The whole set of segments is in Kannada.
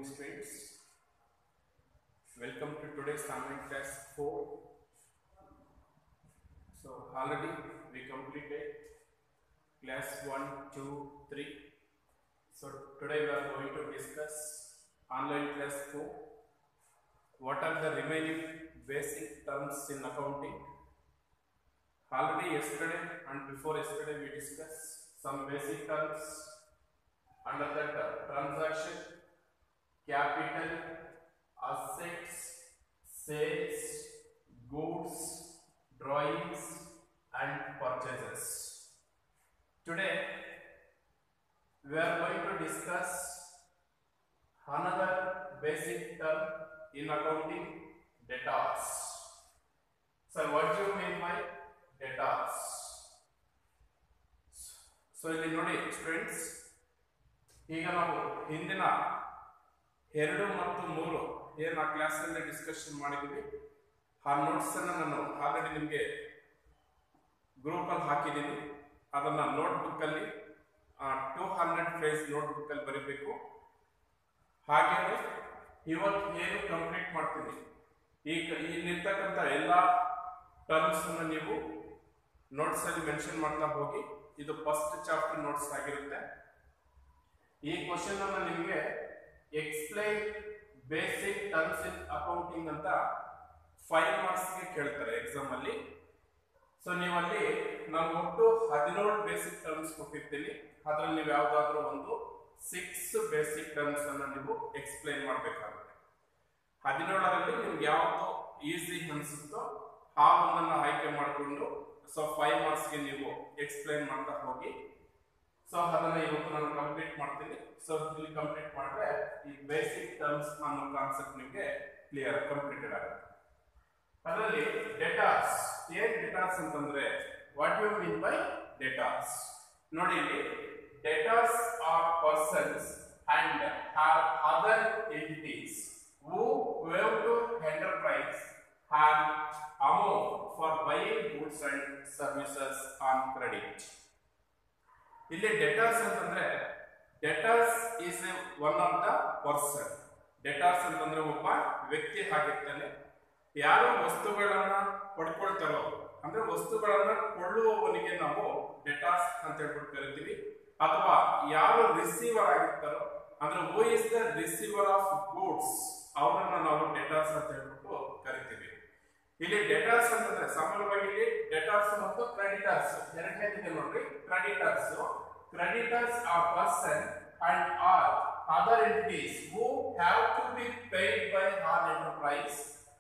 students. Welcome to today's online class 4. So already we completed class 1, 2, 3. So today we are going to discuss online class 4. What are the remaining basic terms in accounting? Already yesterday and before yesterday we discussed some basic terms under that uh, transaction, capital, assets, sales, goods, drawings and purchases. Today we are going to discuss another basic term in accounting, debtors. So what do you mean by debtors? So ಇಲ್ಲಿ ನೋಡಿ ಸ್ಟೂಡೆಂಟ್ಸ್ ಈಗ ನಾವು ಹಿಂದಿನ ಎರಡು ಮತ್ತು ಮೂರು ಏನು ಆ ಕ್ಲಾಸಲ್ಲಿ ಡಿಸ್ಕಷನ್ ಮಾಡಿದ್ವಿ ಆ ನೋಟ್ಸ್ ಅನ್ನ ನಾನು ಆಲ್ರೆಡಿ ನಿಮಗೆ ಗ್ರೂಪಲ್ಲಿ ಹಾಕಿದ್ದೀನಿ ಅದನ್ನ ನೋಟ್ಬುಕ್ ಅಲ್ಲಿ ಟೂ ಹಂಡ್ರೆಡ್ ಪೇಜ್ ನೋಟ್ಬುಕ್ ಅಲ್ಲಿ ಬರೀಬೇಕು ಹಾಗೇನೆ ಇವತ್ತು ಏನು ಕಂಪ್ಲೀಟ್ ಮಾಡ್ತೀನಿ ಈಗ ಇಲ್ಲಿರ್ತಕ್ಕಂಥ ಎಲ್ಲ ಟರ್ಮ್ಸ್ ಅನ್ನ ನೀವು ನೋಟ್ಸ್ ಅಲ್ಲಿ ಮೆನ್ಷನ್ ಮಾಡ್ತಾ ಹೋಗಿ ಇದು ಫಸ್ಟ್ ಚಾಪ್ಟರ್ ನೋಟ್ಸ್ ಆಗಿರುತ್ತೆ ಈ ಕ್ವಶನ್ ಅನ್ನ ನಿಮಗೆ explain basic terms in accounting ಅಂತ ಫೈವ್ ಮಾರ್ಕ್ಸ್ ಗೆ ಕೇಳ್ತಾರೆ ಎಕ್ಸಾಮ್ ಅಲ್ಲಿ ಸೊ ನೀವಲ್ಲಿ ನಾನು ಒಟ್ಟು ಹದಿನೇಳು ಬೇಸಿಕ್ ಟರ್ಮ್ಸ್ ಕೊಟ್ಟಿರ್ತೀನಿ ಅದ್ರಲ್ಲಿ ನೀವು ಯಾವ್ದಾದ್ರು ಒಂದು ಸಿಕ್ಸ್ ಬೇಸಿಕ್ ಟರ್ಮ್ಸ್ ಅನ್ನ ನೀವು ಎಕ್ಸ್ಪ್ಲೈನ್ ಮಾಡಬೇಕಾಗುತ್ತೆ ಹದಿನೇಳರಲ್ಲಿ ನಿಮ್ಗೆ ಯಾವುದು ಈಸಿ ಅನ್ಸುತ್ತೋ ಆ ಒಂದನ್ನ ಆಯ್ಕೆ ಮಾಡಿಕೊಂಡು ಸೊ ಫೈವ್ ಮಾರ್ಕ್ಸ್ಗೆ ನೀವು ಎಕ್ಸ್ಪ್ಲೈನ್ ಮಾಡ್ತಾ ಹೋಗಿ ಸೊ ಅದನ್ನ ಇವತ್ತು ನಾನು ಕಂಪ್ಲೀಟ್ ಮಾಡ್ತೀನಿ ಸೊ ಇಲ್ಲಿ ಕಂಪ್ಲೀಟ್ ಮಾಡಿದ್ರೆ ಈ ಬೇಸಿಕ್ ಟರ್ಮ್ಸ್ ಅನ್ನೋ ಕಾನ್ಸೆಪ್ಟ್ ನಿಮಗೆ ಕ್ಲಿಯರ್ ಕಂಪ್ಲೀಟೆಡ್ ಆಗುತ್ತೆ ಅದರಲ್ಲಿ ಡೇಟಾಸ್ ಏನ್ ಡೇಟಾಸ್ ಅಂತಂದ್ರೆ what you mean by debtors ನೋಡಿ ಇಲ್ಲಿ debtors are persons and or other entities who owe to enterprise have amount for buying goods and services on credit ಇಲ್ಲಿ ಡೆಟಾರ್ಸ್ ಅಂತಂದ್ರೆ debtors is one of the person debtors ಅಂತಂದ್ರೆ ಒಬ್ಬ ವ್ಯಕ್ತಿ ಆಗಿರ್ತಾನೆ ಯಾರು ವಸ್ತುಗಳನ್ನ ಪಡ್ಕೊಳ್ತಾರೋ ಅಂದ್ರೆ ವಸ್ತುಗಳನ್ನ ಕೊಳ್ಳುವವನಿಗೆ ನಾವು ಡೆಟಾರ್ಸ್ ಅಂತ ಹೇಳ್ಬಿಟ್ಟು ಕರಿತೀವಿ ಅಥವಾ ಯಾರು ರಿಸೀವರ್ ಆಗಿರ್ತಾರೋ ಅಂದ್ರೆ who is the receiver of goods ಅವರನ್ನ ನಾವು ಡೆಟಾರ್ಸ್ ಅಂತ ಹೇಳ್ಬಿಟ್ಟು ಕರಿತೀವಿ ಇಲ್ಲಿ ಡೆಟಾರ್ಸ್ ಅಂತಂದ್ರೆ ಸಾಮಾನ್ಯವಾಗಿ ಇಲ್ಲಿ ಡೆಟಾರ್ಸ್ ಮತ್ತು ಕ್ರೆಡಿಟರ್ಸ್ ಎರಡನೇದಿದೆ ನೋಡ್ರಿ creditors creditors are person and or other entities who have to be paid by an enterprise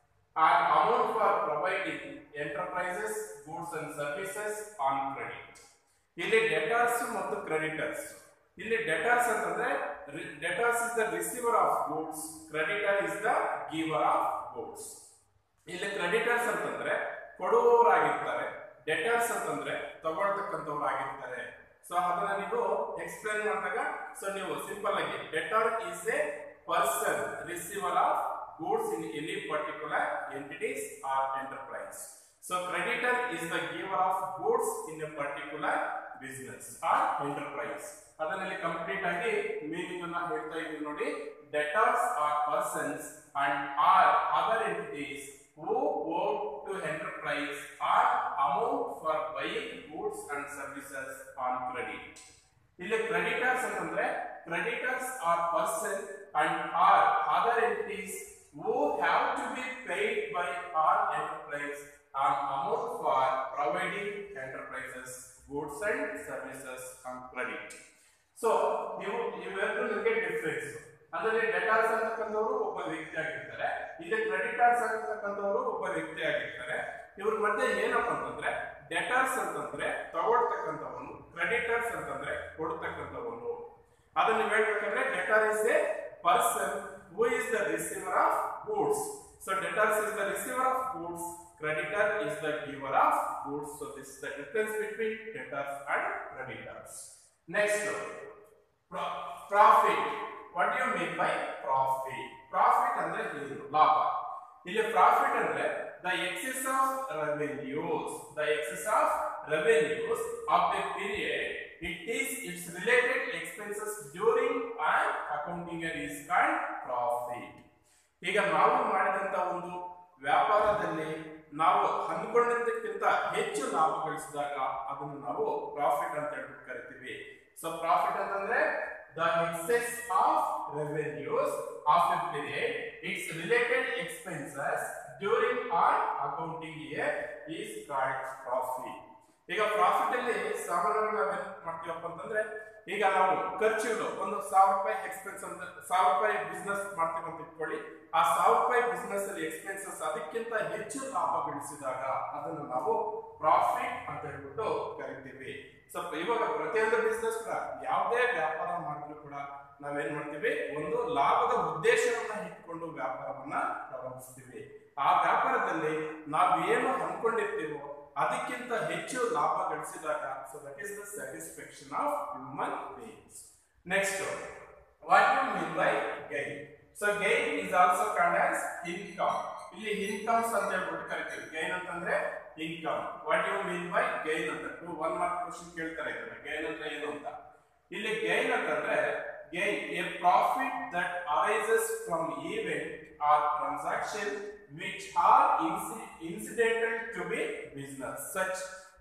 an amount for providing enterprises goods and services on credit ಇಲ್ಲಿ ಡೆಟಾರ್ಸ್ ಮತ್ತು ಕ್ರೆಡಿಟರ್ಸ್ ಇಲ್ಲಿ ಡೆಟಾರ್ಸ್ ಅಂತಂದ್ರೆ debtors is the receiver of goods creditor is the giver of goods ಇಲ್ಲಿ ಕ್ರೆಡಿಟರ್ಸ್ ಅಂತಂದ್ರೆ ಕೊಡುವವರಾಗಿರ್ತಾರೆ ಡೆಟರ್ಸ್ ಅಂತಂದ್ರೆ ತಗೊಳ್ತಕ್ಕಂಥವ್ರು ಆಗಿರ್ತಾರೆ ಸೊ ಅದನ್ನ ನೀವು ಎಕ್ಸ್ಪ್ಲೈನ್ ಮಾಡಿದಾಗ ಸೊ ನೀವು ಸಿಂಪಲ್ ಆಗಿ debtor is a person receiver of goods in any particular entities or enterprise so creditor is the giver of goods in a particular business or enterprise ಅದನ್ನಲ್ಲಿ ಕಂಪ್ಲೀಟ್ ಆಗಿ ಮೀನಿಂಗ್ ಅನ್ನ ಹೇಳ್ತಾ ಇದೀವಿ ನೋಡಿ debtors are persons and or other entities who owe to enterprise or amount for buying goods and services on credit. ಇಲ್ಲಿ ಕ್ರೆಡಿಟರ್ಸ್ ಅಂತಂದ್ರೆ creditors are person and or other entities who have to be paid by an enterprise an amount for providing enterprises goods and services on credit so ನೀವು ಇವೆರಡು ನಿಮಗೆ ಡಿಫ್ರೆನ್ಸ್ ಅದರಲ್ಲಿ ಡೆಟಾರ್ಸ್ ಅಂತಕ್ಕಂಥವ್ರು ಒಬ್ಬ ವ್ಯಕ್ತಿ ಆಗಿರ್ತಾರೆ ಇಲ್ಲಿ ಕ್ರೆಡಿಟರ್ಸ್ ಅಂತಕ್ಕಂಥವ್ರು ಒಬ್ಬ ವ್ಯಕ್ತಿ ಆಗಿರ್ತಾರೆ ಇವ್ರ ಮಧ್ಯೆ ಏನಪ್ಪ ಅಂತಂದ್ರೆ ಡೆಟಾರ್ಸ್ ಅಂತಂದ್ರೆ ತಗೊಳ್ತಕ್ಕಂಥವನು ಕ್ರೆಡಿಟರ್ಸ್ ಅಂತಂದ್ರೆ ಕೊಡ್ತಕ್ಕಂಥವನು ಅದನ್ನ ಹೇಳ್ಬೇಕಂದ್ರೆ debtor is a person who is the receiver of goods so debtors is the receiver of goods creditor is the giver of goods so this the difference between debtors and creditors next profit what you mean by profit profit ಅಂದ್ರೆ ಏನು ಲಾಭ ಇಲ್ಲಿ ಪ್ರಾಫಿಟ್ ಅಂದ್ರೆ the excess of revenues the excess of revenues of a period it is it's related expenses during and accounting year is called profit ಈಗ ನಾವು ಮಾಡಿದಂತ ಒಂದು ವ್ಯಾಪಾರದಲ್ಲಿ ನಾವು ಅಂದ್ಕೊಂಡಂತಕ್ಕಿಂತ ಹೆಚ್ಚು ಲಾಭ ಗಳಿಸಿದಾಗ ಅದನ್ನು ನಾವು ಪ್ರಾಫಿಟ್ ಅಂತ ಹೇಳ್ಬಿಟ್ಟು ಕರಿತೀವಿ ಸೊ ಪ್ರಾಫಿಟ್ ಅಂತಂದ್ರೆ the excess of revenues of a period it's related expenses during an accounting year is called profit ಈಗ ಪ್ರಾಫಿಟ್ ಅಲ್ಲಿ ಸಾಮಾನ್ಯವಾಗಿ ನಾವು ಏನ್ ಮಾಡ್ತೀವಪ್ಪ ಅಂತಂದ್ರೆ ಈಗ ನಾವು ಖರ್ಚುಗಳು ಒಂದು ಸಾವಿರ ರೂಪಾಯಿ ಎಕ್ಸ್ಪೆನ್ಸ್ ಅಂತ ಸಾವಿರ ರೂಪಾಯಿ ಬಿಸ್ನೆಸ್ ಮಾಡ್ತೀವಿ ಅಂತ ಇಟ್ಕೊಳ್ಳಿ ಆ ಸಾವಿರ ರೂಪಾಯಿ ಬಿಸ್ನೆಸ್ ಅಲ್ಲಿ ಎಕ್ಸ್ಪೆನ್ಸಸ್ ಅದಕ್ಕಿಂತ ಹೆಚ್ಚು ಲಾಭ ಗಳಿಸಿದಾಗ ಅದನ್ನು ನಾವು ಪ್ರಾಫಿಟ್ ಅಂತ ಹೇಳ್ಬಿಟ್ಟು ಕರಿತೀವಿ ಸೊ ಇವಾಗ ಪ್ರತಿಯೊಂದು ಬಿಸ್ನೆಸ್ ಕೂಡ ಯಾವುದೇ ವ್ಯಾಪಾರ ಮಾಡಿದ್ರು ಕೂಡ ನಾವೇನ್ ಮಾಡ್ತೀವಿ ಒಂದು ಲಾಭದ ಉದ್ದೇಶವನ್ನ ಇಟ್ಕೊಂಡು ವ್ಯಾಪಾರವನ್ನ ಪ್ರಾರಂಭಿಸ್ತೀವಿ ಆ ವ್ಯಾಪಾರದಲ್ಲಿ ನಾವು ಏನು ಅನ್ಕೊಂಡಿರ್ತೀವೋ ಅದಕ್ಕಿಂತ ಹೆಚ್ಚು ಲಾಭ ಗಳಿಸಿದಾಗ so that is the satisfaction of human beings next what you mean by gain so gain is also called as income ಇಲ್ಲಿ ಇನ್ಕಮ್ಸ್ ಅಂತ ಹೇಳ್ಬಿಟ್ಟು ಕರಿತೀವಿ ಗೈನ್ ಅಂತಂದ್ರೆ income what you mean by gain ಅಂತ ಒನ್ ಮಾರ್ಕ್ ಕ್ವಶನ್ ಕೇಳ್ತಾರೆ ಇದನ್ನ ಗೈನ್ ಅಂದ್ರೆ ಏನು ಅಂತ ಇಲ್ಲಿ ಗೈನ್ ಅಂತಂದ್ರೆ gain a profit that arises from event or transaction which are inci- incidental to be business such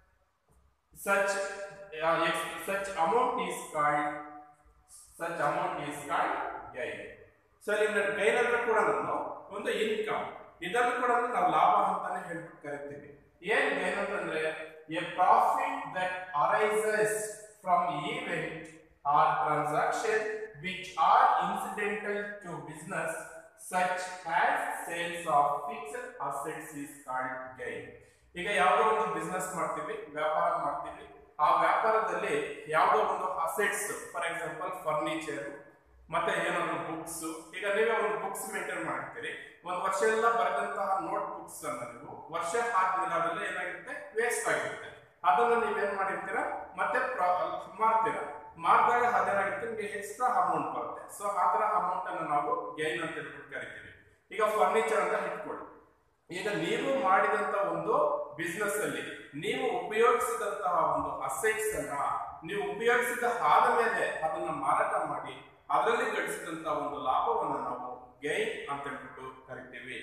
such uh, ex- such amount is called such amount is called gain so ಇಲ್ಲಿ ಗೈನ್ ಅಂದ್ರೆ ಕೂಡ ಒಂದು ಇನ್ಕಮ್ ಇದನ್ನು ಕೂಡ ನಾವು ಲಾಭ ಅಂತಾನೆ ಹೇಳ್ಬಿಟ್ಟು ಕರಿತೀವಿ ಏನ್ ಗೈನ್ ಅಂತಂದ್ರೆ a profit that arises from event or transaction which are incidental to business such as sales of fixed assets is called gain ಈಗ ಯಾವುದೋ ಒಂದು ಬಿಸ್ನೆಸ್ ಮಾಡ್ತೀವಿ ವ್ಯಾಪಾರ ಮಾಡ್ತೀವಿ ಆ ವ್ಯಾಪಾರದಲ್ಲಿ ಯಾವುದೋ ಒಂದು ಅಸೆಟ್ಸ್ ಫಾರ್ ಎಕ್ಸಾಂಪಲ್ ಫರ್ನಿಚರ್ ಮತ್ತೆ ಏನಾದ್ರು ಬುಕ್ಸ್ ಈಗ ನೀವೇ ಒಂದು ಬುಕ್ಸ್ ಮೇಂಟೈನ್ ಮಾಡ್ತೀರಿ ಒಂದು ವರ್ಷ ಎಲ್ಲ ಬರೆದಂತಹ ನೋಟ್ ಬುಕ್ಸ್ ಅನ್ನ ನೀವು ವರ್ಷ ಆದ್ಮೇಲೆ ಅವೆಲ್ಲ ಏನಾಗಿರುತ್ತೆ ವೇಸ್ಟ್ ಆಗಿರುತ್ತೆ ಅದನ್ನ ನೀವೇನ್ ಮಾಡಿರ್ತೀರಾ ಮತ್ತೆ ಮಾರ್ತೀರಾ ಮಾರಿದಾಗ ಅದೇನಾಗುತ್ತೆ ನಿಮಗೆ ಎಕ್ಸ್ಟ್ರಾ ಅಮೌಂಟ್ ಬರುತ್ತೆ ಸೊ ಆ ತರ ಅಮೌಂಟ್ ಅನ್ನು ನಾವು ಗೈನ್ ಅಂತ ಹೇಳ್ಬಿಟ್ಟು ಕರಿತೀವಿ ಈಗ ಫರ್ನಿಚರ್ ಅಂತ ಇಟ್ಕೊಳ್ಳಿ ಈಗ ನೀವು ಮಾಡಿದಂತ ಒಂದು ಬಿಸ್ನೆಸ್ ಅಲ್ಲಿ ನೀವು ಉಪಯೋಗಿಸಿದಂತಹ ಒಂದು ಅಸೆಟ್ಸ್ ಅನ್ನ ನೀವು ಉಪಯೋಗಿಸಿದ ಆದ ಮೇಲೆ ಅದನ್ನ ಮಾರಾಟ ಮಾಡಿ ಅದರಲ್ಲಿ ಗಳಿಸಿದಂತ ಒಂದು ಲಾಭವನ್ನು ನಾವು ಗೈನ್ ಅಂತ ಹೇಳ್ಬಿಟ್ಟು ಕರಿತೀವಿ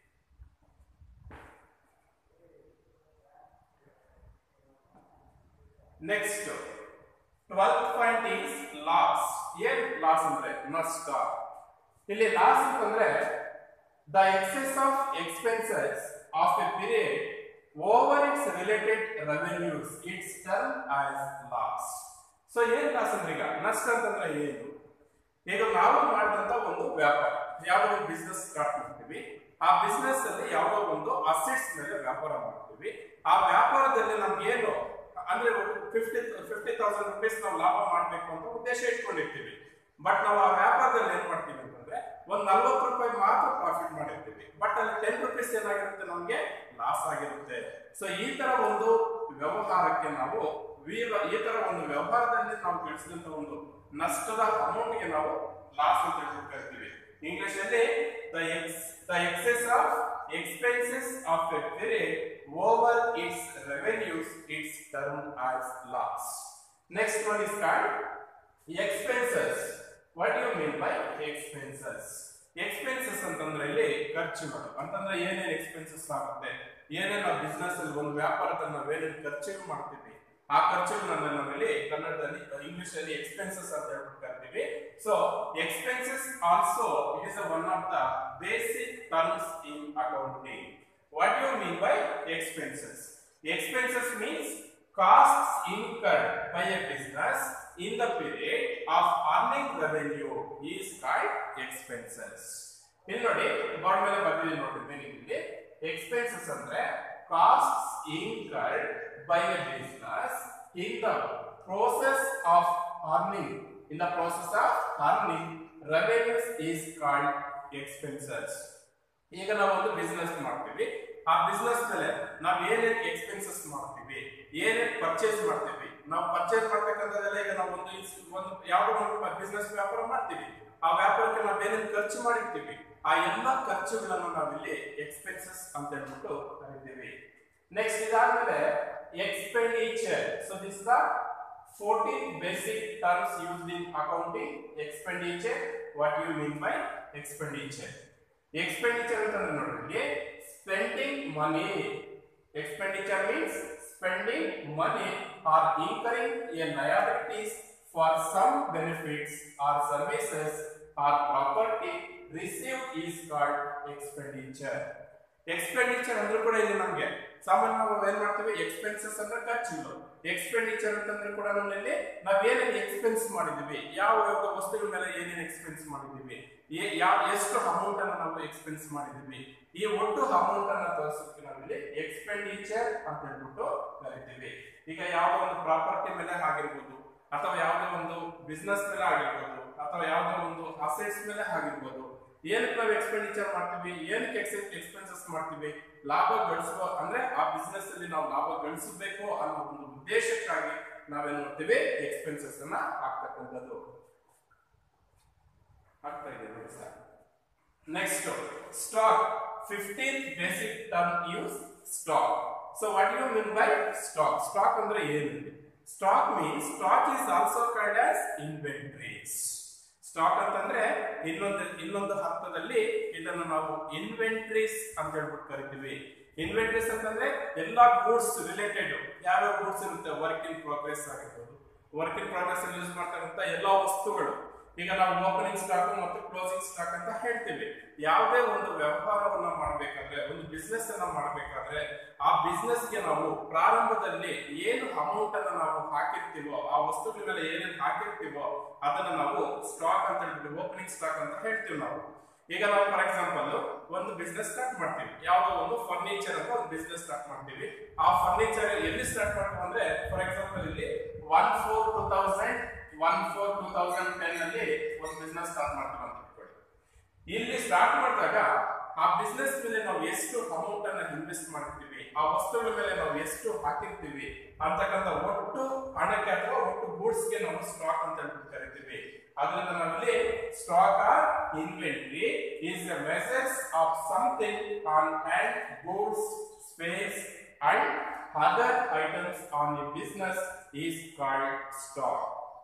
next twelfth point is loss ಏನ್ ಲಾಸ್ ಅಂದ್ರೆ ನಷ್ಟ ಇಲ್ಲಿ ಲಾಸ್ ಅಂತಂದ್ರೆ the excess of expenses of a period over it's related revenues it's turn as loss so ಏನ್ ಲಾಸ್ ಅಂದ್ರೆ ಈಗ ನಷ್ಟ ಅಂತಂದ್ರೆ ಏನು ಈಗ ನಾವು ಮಾಡಿದಂತ ಒಂದು ವ್ಯಾಪಾರ ಯಾವುದೋ ಒಂದು ಬಿಸ್ನೆಸ್ ಸ್ಟಾರ್ಟ್ ಮಾಡ್ತೀವಿ ಆ ಬಿಸ್ನೆಸ್ ಅಲ್ಲಿ ಯಾವುದೋ ಒಂದು ಅಸೆಟ್ಸ್ ಮೇಲೆ ವ್ಯಾಪಾರ ಮಾಡ್ತೀವಿ ಆ ವ್ಯಾಪಾರದಲ್ಲಿ ನಮ್ಗೆ ಏನು ಅಂದ್ರೆ ಫಿಫ್ಟಿ ಫಿಫ್ಟಿ ತೌಸಂಡ್ ರುಪೀಸ್ ನಾವು ಲಾಭ ಮಾಡಬೇಕು ಅಂತ ಉದ್ದೇಶ ಇಟ್ಕೊಂಡಿರ್ತೀವಿ ಬಟ್ ನಾವು ಆ ವ್ಯಾಪಾರದಲ್ಲಿ ಏನ್ ಮಾಡ್ತೀವಿ ಅಂತಂದ್ರೆ ಒಂದ್ ನಲ್ವತ್ತು ರೂಪಾಯಿ ಮಾತ್ರ ಪ್ರಾಫಿಟ್ ಮಾಡಿರ್ತೀವಿ ಬಟ್ ಅಲ್ಲಿ ಟೆನ್ ರುಪೀಸ್ ಏನಾಗಿರುತ್ತೆ ನಮ್ಗೆ ಲಾಸ್ ಆಗಿರುತ್ತೆ ಸೊ ಈ ತರ ಒಂದು ವ್ಯವಹಾರಕ್ಕೆ ನಾವು ವೀರ- ಈ ತರ ಒಂದು ವ್ಯವಹಾರದಲ್ಲಿ ನಾವು ಗಳಿಸಿದಂತ ಒಂದು ನಷ್ಟದ ಅಮೌಂಟ್ಗೆ ನಾವು ಲಾಸ್ ಅಂತ ಹೇಳ್ಬಿಟ್ಟು ಕರಿತೀವಿ ಇಂಗ್ಲಿಷ್ ಅಲ್ಲಿ the ex the excess of expenses of a period over its revenues its term as loss next one is called expenses what you mean by expenses expenses ಅಂತಂದ್ರೆ ಇಲ್ಲಿ ಖರ್ಚುಗಳು ಅಂತಂದ್ರೆ ಏನೇನು ಎಕ್ಸ್ಪೆನ್ಸಸ್ ಆಗುತ್ತೆ ಏನೇನು ಬಿಸ್ನೆಸ್ ಅಲ್ಲಿ ಒಂದು ವ್ಯಾಪಾರದಲ್ಲಿ ನಾವು ಏನೇನು ಖರ್ಚು ಮಾಡ್ತೀವಿ ಆ ಖರ್ಚುಗಳನ್ನ ನಾವಿಲ್ಲಿ ಕನ್ನಡದಲ್ಲಿ ಇಂಗ್ಲಿಷ್ ಅಲ್ಲಿ ಎಕ್ಸ್ಪೆನ್ಸಸ್ ಅಂತ ಹೇಳ್ಬಿಟ್ಟು ಕರಿತೀವಿ so expenses also it is one of the basic terms in accounting what you mean by expenses expenses means costs incurred by a business in the period of earning revenue is called expenses. ಇಲ್ಲಿ ನೋಡಿ ಬೋರ್ಡ್ ಮೇಲೆ ಬರ್ದಿದ್ದೀನಿ ನೋಡಿ ಮೀನಿಂಗ್ ಇಲ್ಲಿ ಎಕ್ಸ್ಪೆನ್ಸಸ್ ಅಂದ್ರೆ costs incurred by a business in the process of earning in the process of earning revenues is called expenses ಈಗ ನಾವು ಒಂದು ಬಿಸ್ನೆಸ್ ಮಾಡ್ತೀವಿ ಆ ಬಿಸ್ನೆಸ್ ಮೇಲೆ ನಾವು ಏನೇನ್ ಎಕ್ಸ್ಪೆನ್ಸಸ್ ಮಾಡ್ತೀವಿ ಏನೇನ್ ಪರ್ಚೇಸ್ ಮಾಡ್ತೀವಿ ನಾವು ಪರ್ಚೇಸ್ ಮಾಡ್ತಕ್ಕಂಥದ್ದೆಲ್ಲ ಈಗ ನಾವು ಒಂದು ಇನ್ಸ್- ಒಂದು ಯಾವುದೋ ಒಂದು ಬಿಸ್ನೆಸ್ ವ್ಯಾಪಾರ ಮಾಡ್ತೀವಿ ಆ ವ್ಯಾಪಾರಕ್ಕೆ ನಾವು ಏನೇನ್ ಖರ್ಚು ಮಾಡಿರ್ತೀವಿ ಆ ಎಲ್ಲ ಖರ್ಚುಗಳನ್ನು ನಾವಿಲ್ಲಿ ಎಕ್ಸ್ಪೆನ್ಸಸ್ ಅಂತ ಹೇಳ್ಬಿಟ್ಟು ಕರಿತೀವಿ ನೆಕ್ಸ್ಟ್ ಇದಾದ್ಮೇಲೆ expenditure so this the 14 basic terms used in accounting expenditure what you mean by expenditure expenditure ಅಂತಂದ್ರೆ ನೋಡ್ರಿ spending money expenditure means spending money or incurring a liabilities for some benefits or services or property received is called expenditure expenditure ಅಂದ್ರೂ ಕೂಡ ಇಲ್ಲಿ ನಮಗೆ ಸಾಮಾನ್ಯ ನಾವು ಏನ್ ಮಾಡ್ತೀವಿ ಎಕ್ಸ್ಪೆನ್ಸಸ್ ಅಂದ್ರೆ ಖರ್ಚುಗಳು ಎಕ್ಸ್ಪೆಂಡಿಚರ್ ಅಂತಂದ್ರೆ ಕೂಡ ನಮ್ಮಲ್ಲಿ ನಾವ್ ಏನೇನು ಎಕ್ಸ್ಪೆನ್ಸ್ ಮಾಡಿದೀವಿ ಯಾವ ಯಾವ ವಸ್ತುಗಳ ಮೇಲೆ ಏನೇನು ಎಕ್ಸ್ಪೆನ್ಸ್ ಮಾಡಿದೀವಿ ಏ- ಯಾವ ಎಷ್ಟು ಅಮೌಂಟ್ ಅನ್ನ ನಾವು ಎಕ್ಸ್ಪೆನ್ಸ್ ಮಾಡಿದೀವಿ ಈ ಒಟ್ಟು ಅಮೌಂಟ್ ಅನ್ನ ತೋರಿಸೋಕೆ ನಾವಿಲ್ಲಿ ಎಕ್ಸ್ಪೆಂಡಿಚರ್ ಅಂತ ಹೇಳ್ಬಿಟ್ಟು ಕರಿತೀವಿ ಈಗ ಯಾವುದೋ ಒಂದು ಪ್ರಾಪರ್ಟಿ ಮೇಲೆ ಆಗಿರ್ಬೋದು ಅಥವಾ ಯಾವುದೇ ಒಂದು ಬಿಸ್ನೆಸ್ ಮೇಲೆ ಆಗಿರ್ಬೋದು ಅಥವಾ ಯಾವುದೋ ಒಂದು ಅಸೆಟ್ಸ್ ಮೇಲೆ ಆಗಿರ್ಬೋದು ಏನಕ್ಕೆ ನಾವು ಎಕ್ಸ್ಪೆಂಡಿಚರ್ ಮಾಡ್ತೀವಿ ಏನಕ್ಕೆ ಎಕ್ಸ್ಪೆನ್ಸಸ್ ಮಾಡ್ತೀವಿ ಲಾಭ ಗಳಿಸುವ ಅಂದ್ರೆ ಆ ಬಿಸ್ನೆಸ್ ಅಲ್ಲಿ ನಾವು ಲಾಭ ಗಳಿಸಬೇಕು ಅನ್ನೋ ಒಂದು ಉದ್ದೇಶಕ್ಕಾಗಿ ನಾವೇನ್ ಮಾಡ್ತೀವಿ ಎಕ್ಸ್ಪೆನ್ಸಸ್ ಅನ್ನ ಹಾಕ್ತಕ್ಕಂಥದ್ದು ಆಗ್ತಾ ಇದೆ ನೋಡಿ sir next stock fifteen basic term use stock so what you mean by stock stock ಅಂದ್ರೆ ಏನು stock means stock is also called as inventories stock ಅಂತಂದ್ರೆ ಇನ್ನೊಂದು ಇನ್ನೊಂದು ಅರ್ಥದಲ್ಲಿ ಇದನ್ನು ನಾವು ಇನ್ವೆಂಟ್ರೀಸ್ ಅಂತ ಹೇಳ್ಬಿಟ್ಟು ಕರಿತೀವಿ ಇನ್ವೆಂಟ್ರೀಸ್ ಅಂತಂದ್ರೆ ಎಲ್ಲಾ ಗೂಡ್ಸ್ ರಿಲೇಟೆಡ್ ಯಾವ್ಯಾವ ಗೂಡ್ಸ್ ಇರುತ್ತೆ ವರ್ಕ್ ಇನ್ ಪ್ರೋಗ್ರೆಸ್ ಆಗಿರ್ಬೋದು ವರ್ಕ್ ಇನ್ ಪ್ರೋಗ್ರೆಸ್ ಅಲ್ಲಿ ಯೂಸ್ ಮಾಡ್ತಕ್ಕಂಥ ಎಲ್ಲಾ ವಸ್ತುಗಳು ಈಗ ನಾವು ಓಪನಿಂಗ್ ಸ್ಟಾಕ್ ಮತ್ತು ಕ್ಲೋಸಿಂಗ್ ಸ್ಟಾಕ್ ಅಂತ ಹೇಳ್ತೀವಿ ಯಾವುದೇ ಒಂದು ವ್ಯವಹಾರವನ್ನ ಮಾಡಬೇಕಾದ್ರೆ ಒಂದು ಬಿಸ್ನೆಸ್ ಅನ್ನ ಮಾಡಬೇಕಾದ್ರೆ ಆ ಬಿಸ್ನೆಸ್ ಗೆ ನಾವು ಪ್ರಾರಂಭದಲ್ಲಿ ಏನು ಅಮೌಂಟ್ ಅನ್ನ ನಾವು ಹಾಕಿರ್ತೀವೋ ಆ ವಸ್ತುಗಳ ಮೇಲೆ ಏನೇನು ಹಾಕಿರ್ತೀವೋ ಅದನ್ನ ನಾವು ಸ್ಟಾಕ್ ಅಂತ ಹೇಳ್ಬಿಟ್ಟು ಓಪನಿಂಗ್ ಸ್ಟಾಕ್ ಅಂತ ಹೇಳ್ತೀವಿ ನಾವು ಈಗ ನಾವು ಫಾರ್ ಎಕ್ಸಾಂಪಲ್ ಒಂದು ಬಿಸ್ನೆಸ್ ಸ್ಟಾರ್ಟ್ ಮಾಡ್ತೀವಿ ಯಾವುದೋ ಒಂದು ಫರ್ನಿಚರ್ ಅಂತ ಒಂದು ಬಿಸ್ನೆಸ್ ಸ್ಟಾರ್ಟ್ ಮಾಡ್ತೀವಿ ಆ ಫರ್ನಿಚರ್ ಎಲ್ಲಿ ಸ್ಟಾರ್ಟ್ ಮಾಡ್ತೀವಿ ಅಂದ್ರೆ ಫಾರ್ ಎಕ್ಸಾಂಪಲ್ ಇಲ್ಲಿ one four two thousand one four two thousand ten ಅಲ್ಲಿ ಒಂದು ಬಿಸ್ನೆಸ್ ಸ್ಟಾರ್ಟ್ ಮಾಡ್ತೀವಿ ಅಂತ ಇಟ್ಕೊಳ್ಳಿ ಇಲ್ಲಿ ಸ್ಟಾರ್ಟ್ ಮಾಡಿದಾಗ ಆ ಬಿಸ್ನೆಸ್ ಮೇಲೆ ನಾವು ಎಷ್ಟು ಅಮೌಂಟ್ ಅನ್ನ ಇನ್ವೆಸ್ಟ್ ಮಾಡ್ತೀವಿ ಆ ವಸ್ತುಗಳ ಮೇಲೆ ನಾವು ಎಷ್ಟು ಹಾಕಿರ್ತೀವಿ ಅಂತಕ್ಕಂಥ ಒಟ್ಟು ಹಣಕ್ಕೆ ಅಥವಾ ಒಟ್ಟು ಗೂಡ್ಸ್ ಗೆ ನಾವು ಸ್ಟಾಕ್ ಅಂತ ಹೇಳ್ಬಿಟ್ಟು ಕರಿತೀವಿ ಅದರಿಂದ ನಾವಿಲ್ಲಿ stock or inventory is the measures of something on hand goods space and other items on the business is called stock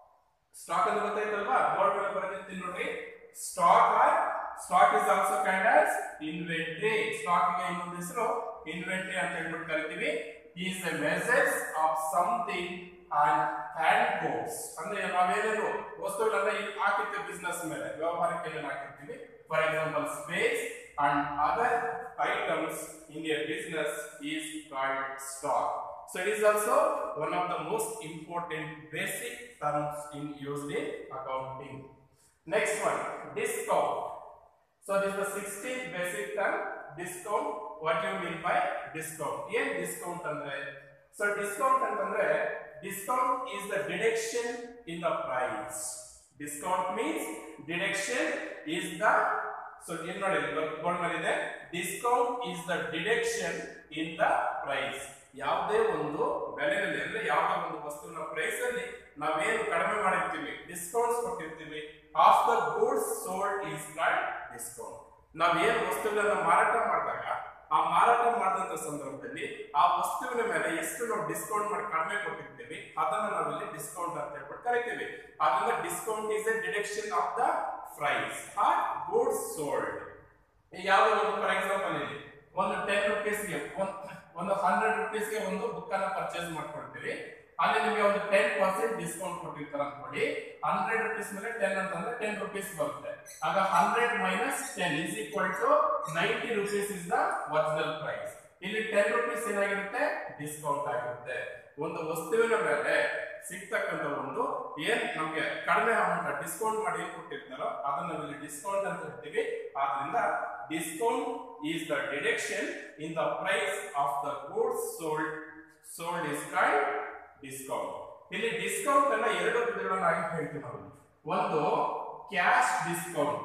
stock ಅಂತ ಗೊತ್ತಾಯ್ತಲ್ವಾ ಬೋರ್ಡ್ ಮೇಲೆ ಬರೆದಿರ್ತೀನಿ ನೋಡ್ರಿ stock or stock is also kind as inventory stock ಗೆ ಇನ್ನೊಂದು ಹೆಸರು ಇನ್ವೆಂಟ್ರಿ ಅಂತ ಹೇಳ್ಬಿಟ್ಟು ಕರಿತೀವಿ is a message of something and hand goods ಅಂದ್ರೆ ನಾವೇನೇನು ವಸ್ತುಗಳನ್ನ ಇಲ್ಲಿ ಹಾಕಿರ್ತೀವಿ ಬಿಸ್ನೆಸ್ ಮೇಲೆ ವ್ಯವಹಾರಕ್ಕೆ ಏನೇನು ಹಾಕಿರ್ತೀವಿ for example space and other items in a business is called stock So it is also one of the most important basic terms in used in accounting. Next one, discount. So this is the 16th basic term, discount. What you mean by discount? ಏನ್ discount ಅಂದ್ರೆ So discount ಅಂತಂದ್ರೆ discount is the deduction in the price. Discount means deduction is the so ಏನ್ ನೋಡಿ ಬೋರ್ಡ್ ಮೇಲೆ ಇದೆ discount is the deduction in the price ಯಾವುದೇ ಒಂದು ಬೆಲೆಯಲ್ಲಿ ಅಂದ್ರೆ ಯಾವುದೇ ಒಂದು ವಸ್ತುವಿನ ಪ್ರೈಸ್ ಅಲ್ಲಿ ನಾವೇನು ಕಡಿಮೆ ಮಾಡಿರ್ತೀವಿ ಡಿಸ್ಕೌಂಟ್ಸ್ ಕೊಟ್ಟಿರ್ತೀವಿ of the goods sold is called discount ನಾವೇನು ವಸ್ತುಗಳನ್ನ ಮಾರಾಟ ಮಾಡಿದಾಗ ಆ ಮಾರಾಟ ಮಾಡಿದಂತ ಸಂದರ್ಭದಲ್ಲಿ ಆ ವಸ್ತುವಿನ ಮೇಲೆ ಎಷ್ಟು ನಾವು ಡಿಸ್ಕೌಂಟ್ ಮಾಡಿ ಕಡಿಮೆ ಕೊಟ್ಟಿರ್ತೀವಿ ಅದನ್ನ ನಾವಿಲ್ಲಿ ಡಿಸ್ಕೌಂಟ್ ಅಂತ ಹೇಳ್ಬಿಟ್ಟು ಕರಿತೀವಿ ಅದರಿಂದ discount is a deduction of the price or goods sold ಯಾವುದೋ ಒಂದು ಫಾರ್ ಎಕ್ಸಾಂಪಲ್ ಇಲ್ಲಿ ಒಂದು ಟೆನ್ ರುಪೀಸ್ಗೆ ಒಂದು ಹಂಡ್ರೆಡ್ ರುಪೀಸ್ಗೆ ಒಂದು ಬುಕ್ ಅನ್ನ ಪರ್ಚೇಸ್ ಮಾಡ್ಕೊಳ್ತೀವಿ ಅಲ್ಲಿ ನಿಮಗೆ ಒಂದು ಟೆನ್ ಪರ್ಸೆಂಟ್ ಡಿಸ್ಕೌಂಟ್ ಕೊಟ್ಟಿರ್ತಾರೆ ಅನ್ಕೊಳ್ಳಿ ಹಂಡ್ರೆಡ್ ರುಪೀಸ್ ಮೇಲೆ ಟೆನ್ ಅಂತಂದ್ರೆ ಟೆನ್ ರುಪೀಸ್ ಬರುತ್ತೆ ಆಗ hundred minus ten is equal to ninety rupees is the original price ಇಲ್ಲಿ ಟೆನ್ ರುಪೀಸ್ ಏನಾಗಿರುತ್ತೆ ಡಿಸ್ಕೌಂಟ್ ಆಗಿರುತ್ತೆ ಒಂದು ವಸ್ತುವಿನ ಮೇಲೆ ಸಿಗ್ತಕ್ಕಂಥ ಒಂದು ಏನ್ ನಮ್ಗೆ ಕಡಿಮೆ ಅಮೌಂಟ್ ಡಿಸ್ಕೌಂಟ್ ಮಾಡಿ ಏನ್ ಕೊಟ್ಟಿರ್ತಾರೋ ಅದನ್ನ ನಾವು ಇಲ್ಲಿ ಡಿಸ್ಕೌಂಟ್ ಅಂತ ಹೇಳ್ತೀವಿ ಆದ್ರಿಂದ discount is the deduction in the price of the goods sold sold is called discount ಇಲ್ಲಿ ಡಿಸ್ಕೌಂಟ್ ಅನ್ನ ಎರಡು ವಿಧಗಳನ್ನಾಗಿ ಹೇಳ್ತೀವಿ ನಾವು ಒಂದು cash discount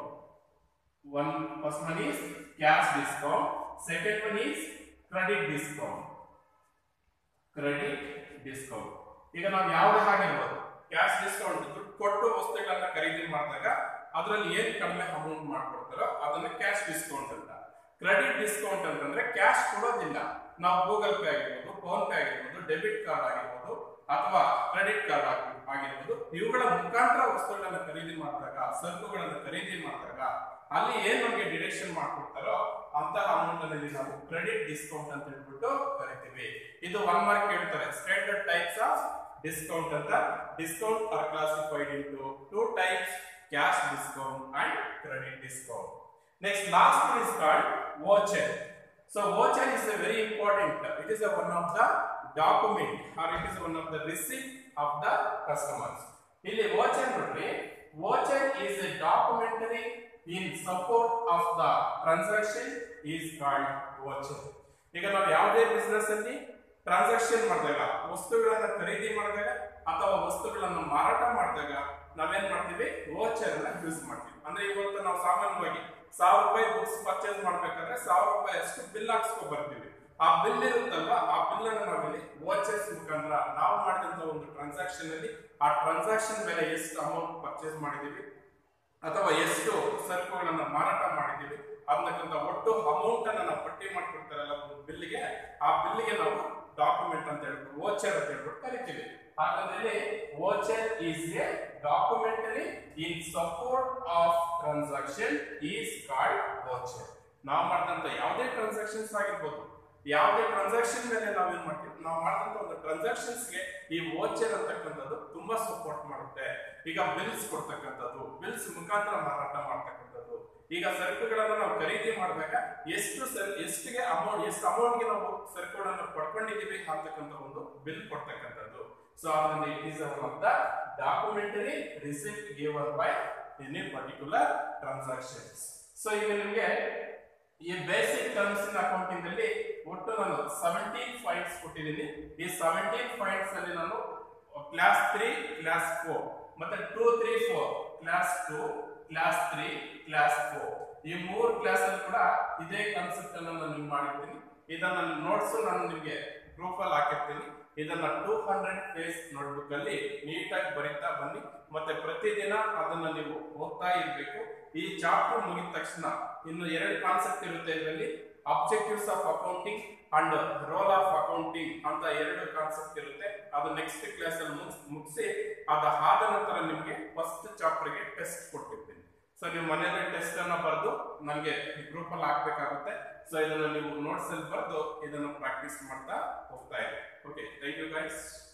one first one is cash discount second one is credit discount credit discount ಈಗ ನಾವು ಯಾವುದೇ ಆಗಿರ್ಬೋದು ಕ್ಯಾಶ್ ಡಿಸ್ಕೌಂಟ್ ದುಡ್ಡು ಕೊಟ್ಟು ವಸ್ತುಗಳನ್ನ ಖರೀದಿ ಮಾಡಿದಾಗ ಅದರಲ್ಲಿ ಏನ್ ಕಡಿಮೆ ಅಮೌಂಟ್ ಮಾಡ್ಕೊಡ್ತಾರೋ ಅದನ್ನ ಕ್ಯಾಶ್ ಡಿಸ್ಕೌಂಟ್ ಅಂತ ಕ್ರೆಡಿಟ್ ಡಿಸ್ಕೌಂಟ್ ಅಂತಂದ್ರೆ ಕ್ಯಾಶ್ ಕೊಡೋದಿಲ್ಲ ನಾವು ಗೂಗಲ್ ಪೇ ಆಗಿರ್ಬೋದು ಫೋನ್ ಪೇ ಆಗಿರ್ಬೋದು ಡೆಬಿಟ್ ಕಾರ್ಡ್ ಆಗಿರ್ಬೋದು ಅಥವಾ ಕ್ರೆಡಿಟ್ ಕಾರ್ಡ್ ಆಗಿರ್ಬೋದು ಆಗಿರ್ಬೋದು ಇವುಗಳ ಮುಖಾಂತರ ವಸ್ತುಗಳನ್ನ ಖರೀದಿ ಮಾಡಿದಾಗ ಸರಕುಗಳನ್ನು ಖರೀದಿ ಮಾಡಿದಾಗ ಅಲ್ಲಿ ಏನ್ ನಮಗೆ ಡಿಡಕ್ಷನ್ ಮಾಡ್ಕೊಡ್ತಾರೋ ಅಂತಹ ಅಮೌಂಟ್ ಅಲ್ಲಿ ನಾವು ಕ್ರೆಡಿಟ್ ಡಿಸ್ಕೌಂಟ್ ಅಂತ ಹೇಳ್ಬಿಟ್ಟು ಕರಿತೀವಿ ಇದು ಒನ್ ಮಾರ್ಕ್ ಹೇಳ್ತಾರೆ ಸ್ಟ್ಯಾಂಡರ್ಡ್ ಟೈಪ್ಸ್ ಆಫ್ ಡಿಸ್ಕೌಂಟ್ ಅಂತ discount are classified into two types cash discount and credit discount next last one is called voucher so voucher is a very important it is a one of the document or it is one of the receipt of the customers ಇಲ್ಲಿ voucher ನೋಡ್ರಿ voucher is a documentary in support of the transaction is called voucher ಈಗ ನಾವು ಯಾವುದೇ ಬಿಸ್ನೆಸ್ ಅಲ್ಲಿ ಟ್ರಾನ್ಸಾಕ್ಷನ್ ಮಾಡಿದಾಗ ವಸ್ತುಗಳನ್ನ ಖರೀದಿ ಮಾಡಿದಾಗ ಅಥವಾ ವಸ್ತುಗಳನ್ನು ಮಾರಾಟ ಮಾಡಿದಾಗ ನಾವೇನ್ ಮಾಡ್ತೀವಿ ವೋಚರ್ ಅನ್ನ ಯೂಸ್ ಮಾಡ್ತೀವಿ ಅಂದ್ರೆ ಇವತ್ತು ನಾವು ಸಾಮಾನ್ಯವಾಗಿ ಸಾವಿರ ರೂಪಾಯಿ ಬುಕ್ಸ್ ಪರ್ಚೇಸ್ ಮಾಡ್ಬೇಕಾದ್ರೆ ಸಾವಿರ ರೂಪಾಯಿ ಅಷ್ಟು ಬಿಲ್ ಹಾಕ್ಸ್ಕೊ ಬರ್ತೀವಿ ಆ ಬಿಲ್ ಇರುತ್ತಲ್ವಾ ಆ ಬಿಲ್ ಅನ್ನು ನಾವಿಲ್ಲಿ ವೋಚರ್ಸ್ ಮುಖಾಂತರ ನಾವು ಮಾಡಿದಂತ ಒಂದು ಟ್ರಾನ್ಸಾಕ್ಷನ್ ಅಲ್ಲಿ ಆ ಟ್ರಾನ್ಸಾಕ್ಷನ್ ಮೇಲೆ ಎಷ್ಟು ಅಮೌಂಟ್ ಪರ್ಚೇಸ್ ಮಾಡಿದೀವಿ ಅಥವಾ ಎಷ್ಟು ಸರಕುಗಳನ್ನ ಮಾರಾಟ ಮಾಡಿದೀವಿ ಅನ್ನತಕ್ಕಂಥ ಒಟ್ಟು ಅಮೌಂಟ್ ಅನ್ನ ನಾವು ಪಟ್ಟಿ ಮಾಡ್ಕೊಡ್ತಾರಲ್ಲ ಒಂದು ಬಿಲ್ಗೆ ಆ ಬಿಲ್ಗೆ ನಾವು ಡಾಕ್ಯುಮೆಂಟ್ ಅಂತ ಹೇಳ್ಬಿಟ್ಟು ವೋಚರ್ ಅಂತ ಹೇಳ್ಬಿಟ್ಟು ಕರಿತೀವಿ ಹಾಗಾದ್ರೆ voucher is a documentary in support of transaction is called voucher ನಾವು ಮಾಡಿದಂತ ಯಾವುದೇ ಟ್ರಾನ್ಸಾಕ್ಷನ್ಸ್ ಆಗಿರ್ಬೋದು ಯಾವುದೇ ಟ್ರಾನ್ಸಾಕ್ಷನ್ ಮೇಲೆ ನಾವೇನ್ ಮಾಡ್ತೀವಿ ನಾವು ಮಾಡಿದಂತ ಒಂದು transactions ಗೆ ಈ ವೋಚರ್ ಅಂತಕ್ಕಂಥದ್ದು ತುಂಬಾ ಸಪೋರ್ಟ್ ಮಾಡುತ್ತೆ ಈಗ ಬಿಲ್ಸ್ ಕೊಡ್ತಕ್ಕಂಥದ್ದು ಬಿಲ್ಸ್ ಮುಖಾಂತರ ಮಾರಾಟ ಮಾಡ್ತಕ್ಕಂಥದ್ದು ಈಗ ಸರಕುಗಳನ್ನ ನಾವು ಖರೀದಿ ಮಾಡಿದಾಗ ಎಷ್ಟು ಸರ್ ಎಷ್ಟಿಗೆ ಅಮೌಂಟ್ ಎಷ್ಟು ಅಮೌಂಟ್ಗೆ ನಾವು ಸರಕುಗಳನ್ನ ಪಡ್ಕೊಂಡಿದೀವಿ ಅಂತಕ್ಕಂಥ ಒಂದು ಬಿಲ್ ಕೊಡ್ತಕ್ಕಂಥದ್ದು ಸೊ ಅದರಿಂದ it is one of the documentary receipt given by any particular transactions so ಈಗ ನಿಮಗೆ ಈ ಬೇಸಿಕ್ ಟರ್ಮ್ಸ್ ಇನ್ ಅಕೌಂಟಿಂಗ್ ಅಲ್ಲಿ ಒಟ್ಟು ನಾನು ಸೆವೆಂಟೀನ್ ಪಾಯಿಂಟ್ಸ್ ಕೊಟ್ಟಿದ್ದೀನಿ ಈ ಸೆವೆಂಟೀನ್ ಪಾಯಿಂಟ್ಸ್ ಅಲ್ಲಿ ನಾನು ಕ್ಲಾಸ್ ತ್ರೀ ಕ್ಲಾಸ್ ಫೋರ್ ಮತ್ತೆ two three four class two class three class four ಈ ಮೂರು ಕ್ಲಾಸ್ ಅಲ್ಲಿ ಕೂಡ ಇದೇ ಕಾನ್ಸೆಪ್ಟ್ ಅನ್ನು ನಾನು ನಿಮ್ಗೆ ಮಾಡಿರ್ತೀನಿ ಇದನ್ನ ನೋಟ್ಸ್ ನಾನು ನಿಮ್ಗೆ ಗ್ರೂಪ್ ಅಲ್ಲಿ ಹಾಕಿರ್ತೀನಿ ಇದನ್ನ ಟೂ ಹಂಡ್ರೆಡ್ ಪೇಜ್ ನೋಟ್ಬುಕ್ ಅಲ್ಲಿ ನೀಟಾಗಿ ಬರೀತಾ ಬನ್ನಿ ಮತ್ತೆ ಪ್ರತಿದಿನ ಅದನ್ನ ನೀವು ಓದ್ತಾ ಇರ್ಬೇಕು ಈ ಚಾಪ್ಟರ್ ಮುಗಿದ ತಕ್ಷಣ ಇನ್ನು ಎರಡು ಕಾನ್ಸೆಪ್ಟ್ ಇರುತ್ತೆ ಇದರಲ್ಲಿ objectives of accounting and role of accounting ಅಂತ ಎರಡು ಕಾನ್ಸೆಪ್ಟ್ ಇರುತ್ತೆ ಅದು ನೆಕ್ಸ್ಟ್ ಕ್ಲಾಸ್ ಅಲ್ಲಿ ಮುಗಿಸಿ ಅದ ಆದ ನಂತರ ನಿಮಗೆ ಫಸ್ಟ್ ಚಾಪ್ಟರ್ ಗೆ ಟೆಸ್ಟ್ ಕೊಟ್ಟಿರ್ತೀನಿ ಸೊ ನೀವು ಮನೆಯಲ್ಲಿ ಟೆಸ್ಟ್ ಅನ್ನ ಬರೆದು ನಮಗೆ ಗ್ರೂಪ್ ಅಲ್ಲಿ ಹಾಕ್ಬೇಕಾಗುತ್ತೆ ಸೊ ಇದನ್ನ ನೀವು ನೋಟ್ಸ್ ಅಲ್ಲಿ ಬರೆದು ಇದನ್ನು ಪ್ರಾಕ್ಟೀಸ್ ಮಾಡ್ತಾ ಹೋಗ್ತಾ ಇರಿ ಓಕೆ ಥ್ಯಾಂಕ್ ಯು ಗೈಸ್